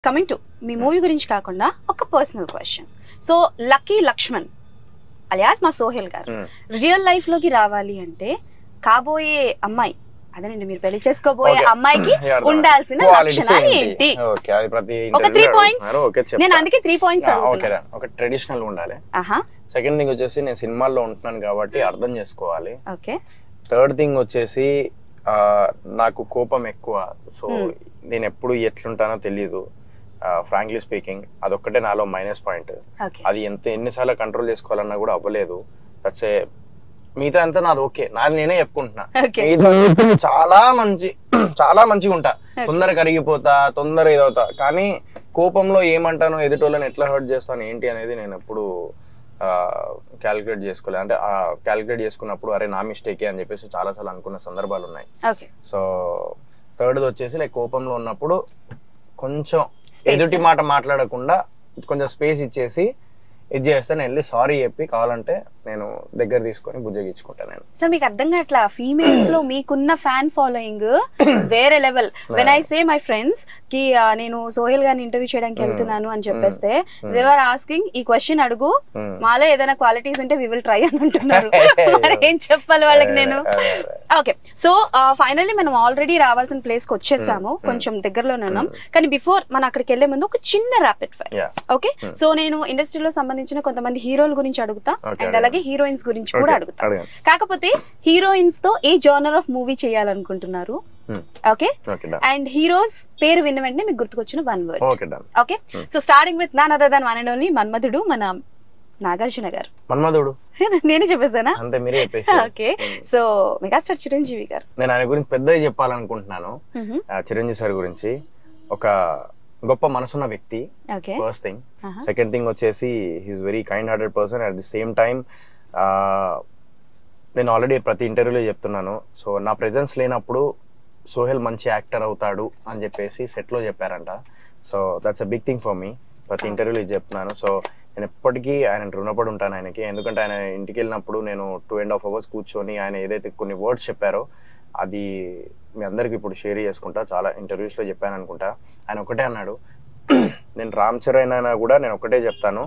Coming to me movie గురించి కాకుండా ఒక personal question so lucky Lakshman alias మా సోహెల్ గారు Hmm. రియల్ లైఫ్ లోకి రావాలి అంటే కాబోయే అమ్మాయి అదేనండి మీరు పెళ్లి చేసుకోబోయే Okay. అమ్మాయికి Yeah, అర్థమైంది. ఉండాల్సిన Qualities లక్షణాలు ఏంటి? ఏంటి Okay, అది ప్రతి ఒక interview త్రీ లో పాయింట్స్ అడుగుతున్నారు. Okay, చెప్తా. నేను అందుకే త్రీ పాయింట్స్ Yeah, okay అడుగుతున్నా రా. ఒక ట్రెడిషనల్ ఉండాలి ఆహా సెకండ్ థింగ్ వచ్చేసి నేను సినిమాల్లో ఉంటున్నాను కాబట్టి అర్థం చేసుకోవాలి ఓకే థర్డ్ థింగ్ వచ్చేసి ఆ, నాకు కోపం ఎక్కువ సో Hmm. నేను ఎప్పుడు ఎట్లుంటానో తెలియదు ఫ్రాంక్లీ స్పీకింగ్ అదొక్కటే నాలో మైనస్ పాయింట్ ఓకే అది ఎంత ఎన్నిసార్లు కంట్రోల్ చేసుకోవాలన్నా కూడా అవ్వలేదు దట్స్ ఏ మిగతా అంతా నాది ఓకే నాది నేనే చెప్పుకుంటున్నా ఓకే మిగతా నేను చాలా మంచి చాలా మంచిగా ఉంటా తొందర కరిగిపోతా తొందర ఇదవుతా కానీ కోపంలో ఏమంటానో ఎదుటోళ్ళని ఎట్లా హర్ట్ చేస్తాను ఏంటి అనేది నేను ఎప్పుడు క్యాలిక్యులేట్ చేసుకోలేదు అంటే క్యాలిక్యులేట్ చేసుకున్నప్పుడు అరే నా మిస్టేకే అని చెప్పేసి చాలా సార్లు అనుకున్న సందర్భాలు ఉన్నాయి ఓకే సో థర్డ్ది వచ్చేసి లైక్ కోపంలో ఉన్నప్పుడు కొంచెం Space. ఎదుటి మాట మాట్లాడకుండా కొంచెం స్పేస్ ఇచ్చేసి ఇది చేస్తే నేను వెళ్ళి సారీ చెప్పి కావాలంటే నేను దగ్గర తీసుకొని బుజ్జగించుకుంటాను నేను సార్ మీకు అర్థం కావట్లా ఫీమేల్స్ లో మీకున్న ఫ్యాన్ ఫాలోయింగ్ వేరే level when I say my friends కి ఆ, నేను సోహెల్ గారిని ఇంటర్వ్యూ చేయడానికి వెళ్తున్నాను అని చెప్పేస్తే దేవర్ ఆస్కింగ్ ఈ క్వశ్చన్ అడుగు Hmm. మాలో ఏదైనా క్వాలిటీస్ ఉంటే వి విల్ ట్రై అని అంటున్నారు మరి ఏం చెప్పాలి వాళ్ళకి నేను అదే, అదే. ఓకే సో ఫైనల్లీ మనం ఆల్రెడీ రావాల్సిన ప్లేస్ కి వచ్చేసాము కొంచెం దగ్గరలోనే ఉన్నాం కానీ బిఫోర్ మనం అక్కడికి వెళ్లే ముందు ఒక చిన్న rapid fire Yeah. Okay so నేను ఇండస్ట్రీలో సంబంధించిన కొంతమంది హీరోల గురించి అడుగుతా Okay, అండ్ అడగండి. అలాగే హీరోయిన్స్ గురించి కూడా Okay, అడుగుతా అడగండి. కాకపోతే హీరోయిన్స్ తో ఏ జానర్ ఆఫ్ మూవీ చేయాలనుకుంటున్నారు Hmm. Okay okay done and heroes పేరు విన్న వెంటనే మీకు గుర్తుకొచ్చిన one word okay done okay so starting with none other than one and only Manmadhudu మన నాగార్జున గారు మన్మధుడు నేనే చెప్పేసానా అంతే మీరే చెప్పేసి ఓకే సో మెగాస్టార్ చిరంజీవి గారు నేను ఆయన గురించి పెద్దగా చెప్పాలనుకుంటున్నాను ఆ, చిరంజీవి సార్ గురించి ఒక గొప్ప మనసున్న వ్యక్తి okay first thing second thing వచ్చేసి he's very kind hearted person at the same time నేను ఆల్రెడీ ప్రతి ఇంటర్వ్యూలో చెప్తున్నాను సో నా ప్రెజెన్స్ లేనప్పుడు సోహెల్ మంచి యాక్టర్ అవుతాడు అని చెప్పేసి సెట్లో చెప్పారంట so that's a big thing for me ప్రతి ఇంటర్వ్యూలో ఇది చెప్తున్నాను సో నేను ఎప్పటికీ ఆయన రుణపడి ఉంటాను ఆయనకి ఎందుకంటే ఆయన ఇంటికి వెళ్ళినప్పుడు నేను టూ అండ్ హాఫ్ అవర్స్ కూర్చొని ఆయన ఏదైతే కొన్ని వర్డ్స్ చెప్పారో అది మీ అందరికి ఇప్పుడు షేర్ చేసుకుంటా చాలా ఇంటర్వ్యూస్లో చెప్పాను అనుకుంటా ఆయన ఒకటే అన్నాడు నేను రామ్ చరణ్ అయినా కూడా నేను ఒకటే చెప్తాను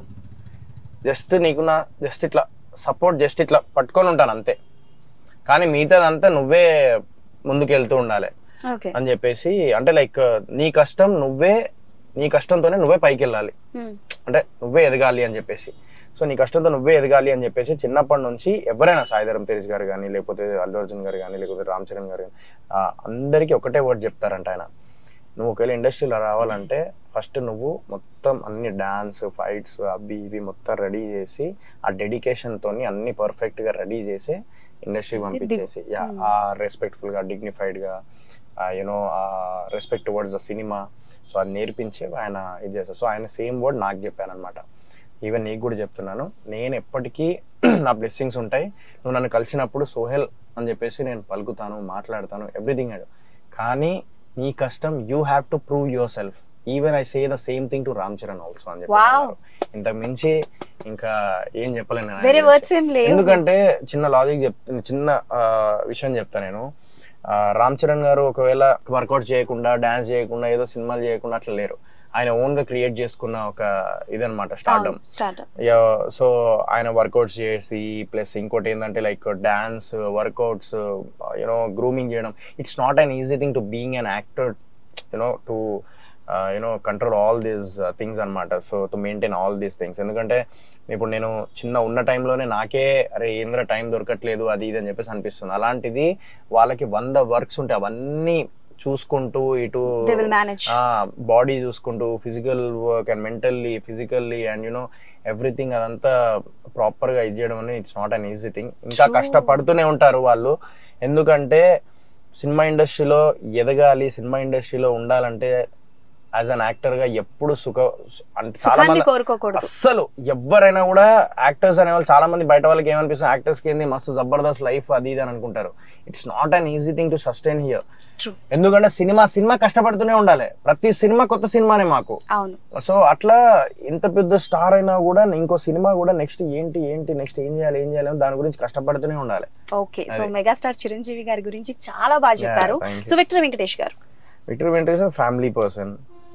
జస్ట్ నీకు నా జస్ట్ ఇట్లా సపోర్ట్ జస్ట్ ఇట్లా పట్టుకొని ఉంటాను అంతే కానీ మిగతాదంతా నువ్వే ముందుకు వెళ్తూ ఉండాలి ఓకే అని చెప్పేసి అంటే లైక్ నీ కష్టం నువ్వే నీ కష్టంతోనే నువ్వే పైకి వెళ్ళాలి అంటే నువ్వే ఎదగాలి అని చెప్పేసి సో నీ కష్టంతో నువ్వే ఎదగాలి అని చెప్పేసి చిన్నప్పటి నుంచి ఎవరైనా సాయిధరం తేజ్ గారు కానీ లేకపోతే అల్లు అర్జున్ గారు కానీ లేకపోతే రామ్ చరణ్ గారు కానీ అందరికీ ఒకటే వర్డ్ చెప్తారంట ఆయన నువ్వు ఒకవేళ ఇండస్ట్రీలో రావాలంటే ఫస్ట్ నువ్వు మొత్తం అన్ని డాన్స్ ఫైట్స్ అవి ఇవి మొత్తం రెడీ చేసి ఆ డెడికేషన్ తోని అన్ని పర్ఫెక్ట్ గా రెడీ చేసి ఇండస్ట్రీకి పంపించేసి యా ఆ రెస్పెక్ట్ఫుల్ గా డిగ్నిఫైడ్ గా you know respect towards the cinema so అది నేర్పించి ఆయన ఇది చేస్తారు సో ఆయన సేమ్ వర్డ్ నాకు చెప్పాను అనమాట ఈవెన్ నీకు కూడా చెప్తున్నాను నేను ఎప్పటికీ నా బ్లెస్సింగ్స్ ఉంటాయి నువ్వు నన్ను కలిసినప్పుడు సోహెల్ అని చెప్పేసి నేను పలుకుతాను మాట్లాడతాను ఎవ్రీథింగ్ కానీ నీ కష్టం you have to prove yourself even I say the same thing to Ram Charan also అని చెప్పి Wow. ఇంతకు మించి ఇంకా ఏం చెప్పలేను నేను ఆయన వేరే గురించి. వర్డ్స్ ఏం లేవు ఎందుకంటే చిన్న లాజిక్ చెప్తాను చిన్న ఆ, విషయం చెప్తా నేను ఆ, రామ్ చరణ్ గారు ఒకవేళ వర్కౌట్ చేయకుండా డాన్స్ చేయకుండా ఏదో సినిమాలు చేయకుండా అట్లా లేరు ఆయన ఓన్ గా క్రియేట్ చేసుకున్న ఒక ఇదనమాట స్టార్టమ్ స్టార్ట్అప్ సో ఆయన వర్కౌట్స్ చేసి ప్లస్ ఇంకోటి ఏంటంటే like dance workouts you know grooming చేయడం it's not an easy thing to being an actor you know to you know control all these things అనమాట so to maintain all these things ఎందుకంటే ఇప్పుడు నేను చిన్న ఉన్న టైంలోనే నాకే అరే ఏంద్ర టైం దొరకట్లేదు అది ఇది అని చెప్పేసి అనిపిస్తుంది అలాంటిది వాళ్ళకి వంద వర్క్స్ ఉంటాయి అవన్నీ చూసుకుంటూ ఇటు దే విల్ మేనేజ్ బాడీ చూసుకుంటూ physical work and mentally physically and you know everything అదంతా ప్రాపర్ గా ఇది చేయడం అనేది it's not an easy thing ఇంకా True. కష్టపడుతూనే ఉంటారు వాళ్ళు ఎందుకంటే సినిమా ఇండస్ట్రీలో ఎదగాలి సినిమా ఇండస్ట్రీలో ఉండాలంటే యాజ్ అన్ యాక్టర్ గా ఎప్పుడు సుఖ అంటే చాలా సుఖాన్ని మంది కోరుకోకూడదు అస్సలు ఎవరైనా కూడా యాక్టర్స్ అనే వాళ్ళు చాలా మంది బయట వాళ్ళకి ఏమనిపిస్తుంది యాక్టర్స్ కి ఏంది మస్తు జబర్దస్త్ లైఫ్ అది ఇది అని అనుకుంటారు it's not an easy thing to sustain here true ఎందుకంటే సినిమా సినిమా కష్టపడుతూనే ఉండాలి ప్రతి సినిమా కొత్త సినిమానే మాకు అవును సో అట్లా ఎంత పెద్ద స్టార్ అయినా కూడా ఇంకో సినిమా కూడా నెక్స్ట్ ఏంటి ఏంటి నెక్స్ట్ ఏం చేయాలి ఏం చేయాలి అని దాని గురించి కష్టపడుతూనే ఉండాలి ఓకే సో అది. మెగాస్టార్ చిరంజీవి గారి గురించి చాలా బాగా చెప్పారు thank you. So Victor Venkatesh garu Victor Venkatesh family person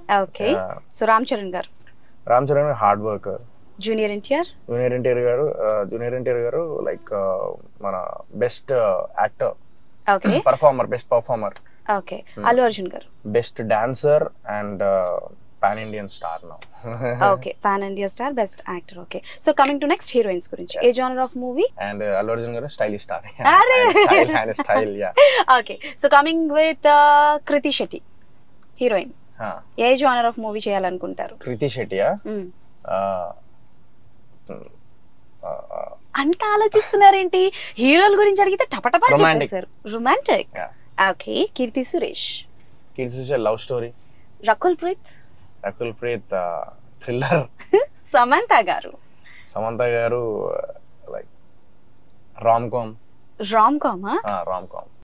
okay Yeah. So Ram Charan garu Ram Charan hard work junior NTR junior NTR garu junior NTR garu like మన best actor okay performer best performer okay Allu Arjun garu best dancer and pan Indian star now okay pan India star best actor okay so coming to next heroines గురించి ఏ genre of movie and Allu Arjun garu stylish star అరే! Style and style yeah okay so coming with Krithi Shetty heroine ఏ genre of movie చేయాలనుకుంటారు కృతి శెట్టియా మ్మ్. uh, అంత ఆలోచిస్తున్నారేంటి హీరోల గురించి అడిగితే టపటపా Romantic. చెప్పేశారు romantic Yeah. Okay Keerthy Suresh Keerthy love story Rakul Preet Rakul Preet thriller Samantha garu Samantha garu like rom com rom com rom com